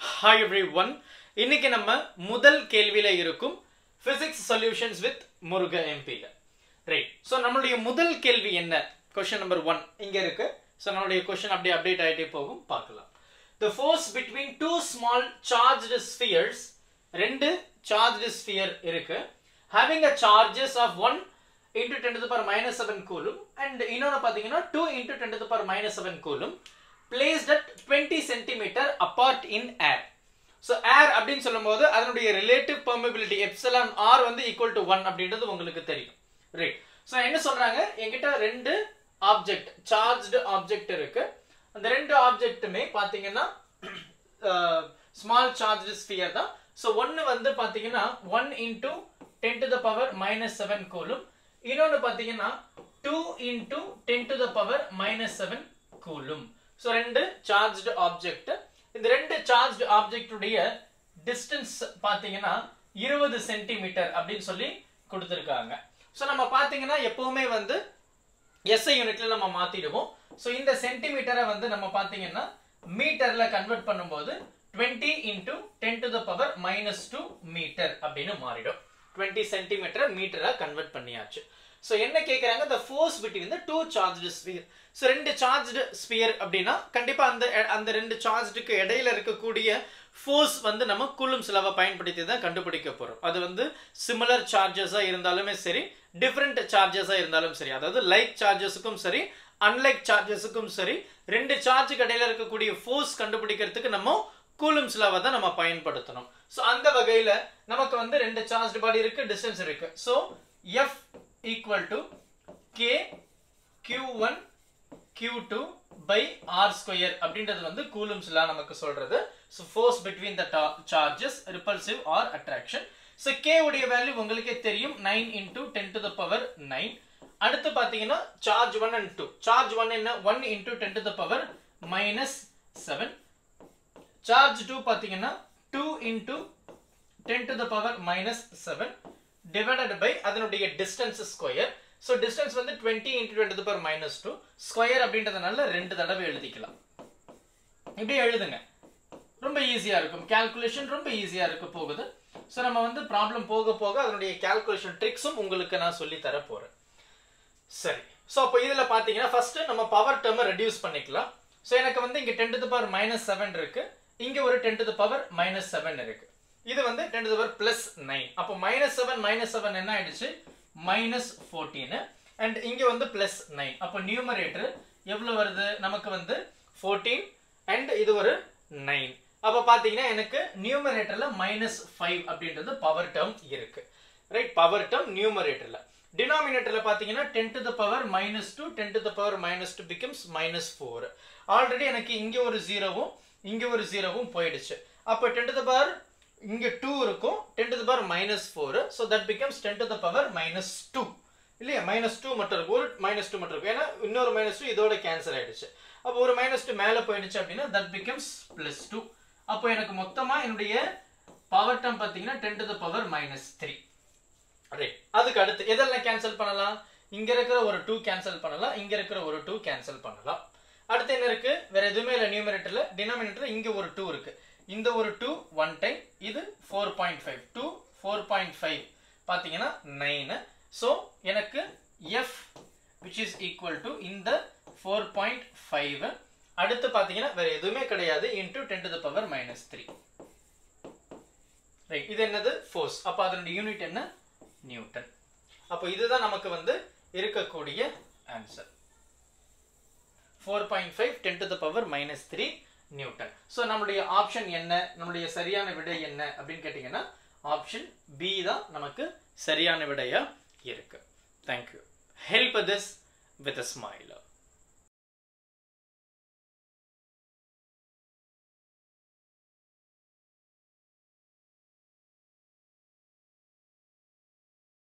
hi every one இன்னைக்கு நம்ம முதல் கேள்வியில இருக்கும் பிசிக்ஸ் சொல்யூஷன்ஸ் வித் முருக எம்பியில் ரைட் ஸோ நம்மளுடைய முதல் கேள்வி என்ன கொஸ்டின் நம்பர் ஒன் இங்க இருக்கு ஸோ நம்மளுடைய கொஸ்டின் அப்படியே அப்டேட் ஆகிட்டே போகும் பார்க்கலாம் the force between two small charged spheres ரெண்டு சார்ஜ்டு ஸ்பியர் இருக்கு having a charges of one into ten to power minus seven coulomb and இன்னொன்று பார்த்தீங்கன்னா two into ten to power minus seven coulomb placed at twenty centimetre apart in air so air அப்படின்னு சொல்லும்போது அதனுடைய relative permeability epsilon R வந்து equal to one அப்படின்றது உங்களுக்கு தெரியும் right so என்ன சொல்றாங்க என்கிட்ட ரெண்டு ஆப்ஜெக்ட் சார்ஜ்டு ஆப்ஜெக்ட் இருக்கு அந்த ரெண்டு ஆப்ஜெக்ட்டுமே பார்த்தீங்கன்னா ஸ்மால் சார்ஜ் ஸ்பியர் தான் ஸோ ஒன்று வந்து பார்த்தீங்கன்னா one into ten to the power minus seven coulomb இன்னொன்று பார்த்தீங்கன்னா two into ten to the power minus seven coulomb so ரெண்டு சார்ஜ்டு ஆப்ஜெக்ட் இந்த ரெண்டு சார்ஜ்டு ஆப்ஜெக்டுடைய டிஸ்டன்ஸ் பார்த்தீங்கன்னா இருபது சென்டிமீட்டர் அப்படின்னு சொல்லி கொடுத்துருக்காங்க ஸோ நம்ம பார்த்தீங்கன்னா எப்பவுமே வந்து எஸ்ஐ யூனிட்ல நம்ம மாத்திடுவோம் ஸோ இந்த சென்டிமீட்டரை வந்து நம்ம பார்த்தீங்கன்னா மீட்டர்ல கன்வெர்ட் பண்ணும்போது twenty into ten to the power minus two metre அப்படின்னு மாறிடும் டுவெண்ட்டி சென்டிமீட்டரை மீட்டரா கன்வெர்ட் பண்ணியாச்சு ஸோ என்ன கேட்குறாங்க the force between the two charged sphere so ரெண்டு சார்ஜ்டு ஸ்பியர் அப்படின்னா கண்டிப்பாக அந்த அந்த ரெண்டு சார்ஜ்டுக்கு இடையில இருக்கக்கூடிய ஃபோர்ஸ் வந்து நம்ம கூலும் சிலவை பயன்படுத்தி தான் கண்டுபிடிக்க போகிறோம் அது வந்து சிமிலர் சார்ஜஸாக இருந்தாலுமே சரி டிஃப்ரெண்ட் சார்ஜஸாக இருந்தாலும் சரி அதாவது லைக் சார்ஜஸுக்கும் சரி அன்லைக் சார்ஜஸுக்கும் சரி ரெண்டு சார்ஜுக்கு இடையில இருக்கக்கூடிய ஃபோர்ஸ் கண்டுபிடிக்கிறதுக்கு நம்ம கூலும் சிலாவை தான் நம்ம பயன்படுத்தணும் ஸோ அந்த வகையில் நமக்கு வந்து ரெண்டு சார்ஜ் பாடி இருக்கு டிஸ்டன்ஸ் இருக்கு so F equal to K Q one Q two by R square அப்படின்றது வந்து கூலும்ஸ் லா நமக்கு சொல்றது so force between the charges repulsive or attraction so K உடைய வேல்யூ உங்களுக்கே தெரியும் nine into ten to the power nine அடுத்து பார்த்தீங்கன்னா charge one and two charge one என்ன one into ten to the power minus seven charge two பார்த்தீங்கன்னா two into ten to the power minus seven divided by அதனுடைய distance square so distance வந்து twenty into twenty power minus two square அப்படின்றதுனால ரெண்டு தடவை எழுதிக்கலாம் இப்படி எழுதுங்க ரொம்ப ஈஸியாக இருக்கும் கால்குலேஷன் ரொம்ப ஈஸியாக இருக்க போகுது ஸோ நம்ம வந்து ப்ராப்ளம் போக போக அதனுடைய கால்குலேஷன் ட்ரிக்ஸும் உங்களுக்கு நான் சொல்லி தர போகிறேன் சரி ஸோ அப்போ இதில் பார்த்தீங்கன்னா ஃபர்ஸ்ட் நம்ம பவர் டேர்மை ரெடியூஸ் பண்ணிக்கலாம் ஸோ எனக்கு வந்து இங்கே ten to power minus seven இருக்கு இங்கே ஒரு ten to power minus seven இருக்கு இது வந்து ten to power plus nine அப்போ மைனஸ் செவன் மைனஸ் செவன் என்ன ஆயிடுச்சு மைனஸ் ஃபோர்டீன் அண்ட் இங்கே வந்து பிளஸ் நைன் அப்போ நியூமரேட்டர் எவ்வளோ வருது நமக்கு வந்து ஃபோர்டீன் அண்ட் இது ஒரு நைன் அப்போ பார்த்தீங்கன்னா எனக்கு நியூமரேட்டரில் மைனஸ் ஃபைவ் அப்படின்றது பவர் டேர்ம் இருக்கு ரைட் பவர் டேர்ம் நியூமரேட்டரில் டினாமினேட்டரில் பார்த்தீங்கன்னா ten to the power minus two ten to the power minus two becomes minus four already எனக்கு இங்கே ஒரு ஜீரோவும் இங்கே ஒரு ஜீரோவும் போயிடுச்சு அப்போ டென் டு த பவர் இங்கே டூ இருக்கும் ten to the power minus four so that becomes ten to the power minus two இல்லையா மைனஸ் டூ மட்டும் இருக்கும் ஒரு மைனஸ் டூ மட்டும் இருக்கும் ஏன்னா இன்னொரு மைனஸ் டூ இதோட கேன்சல் ஆயிடுச்சு அப்போ ஒரு மைனஸ் டூ மேலே போயிடுச்சு அப்படின்னா தட் பிகம்ஸ் பிளஸ் டூ அப்போ எனக்கு மொத்தமாக என்னுடைய பவர் டேர்ம் பார்த்தீங்கன்னா ten to the power minus three right அதுக்கு அடுத்து எதெல்லாம் கேன்சல் பண்ணலாம் இங்க இருக்கிற ஒரு டூ கேன்சல் பண்ணலாம் இங்க இருக்கிற ஒரு டூ கேன்சல் பண்ணலாம் அடுத்து என்ன இருக்கு வேற எதுவுமே இல்லை நியூமினேட்டர்ல டினாமினேட்டர் இங்க ஒரு டூ இருக்கு இந்த ஒரு டூ ஒன் டைம் இது four point five two four point five பார்த்தீங்கன்னா நைனு ஸோ எனக்கு F which is equal to இந்த ஃபோர் பாயிண்ட் ஃபைவ் அடுத்து பார்த்தீங்கன்னா வேற எதுவுமே கிடையாது into ten to the power minus three right இது என்னது ஃபோர்ஸ் அப்போ அதனுடைய யூனிட் என்ன நியூட்டன் அப்போ இதுதான் நமக்கு வந்து இருக்கக்கூடிய answer four point five ten to the power minus three newton so நம்மளுடைய ஆப்ஷன் என்ன நம்மளுடைய சரியான விடை என்ன அப்படின்னு கேட்டிங்கன்னா ஆப்ஷன் பி தான் நமக்கு சரியான விடையா இருக்கு thank you help this with a smiler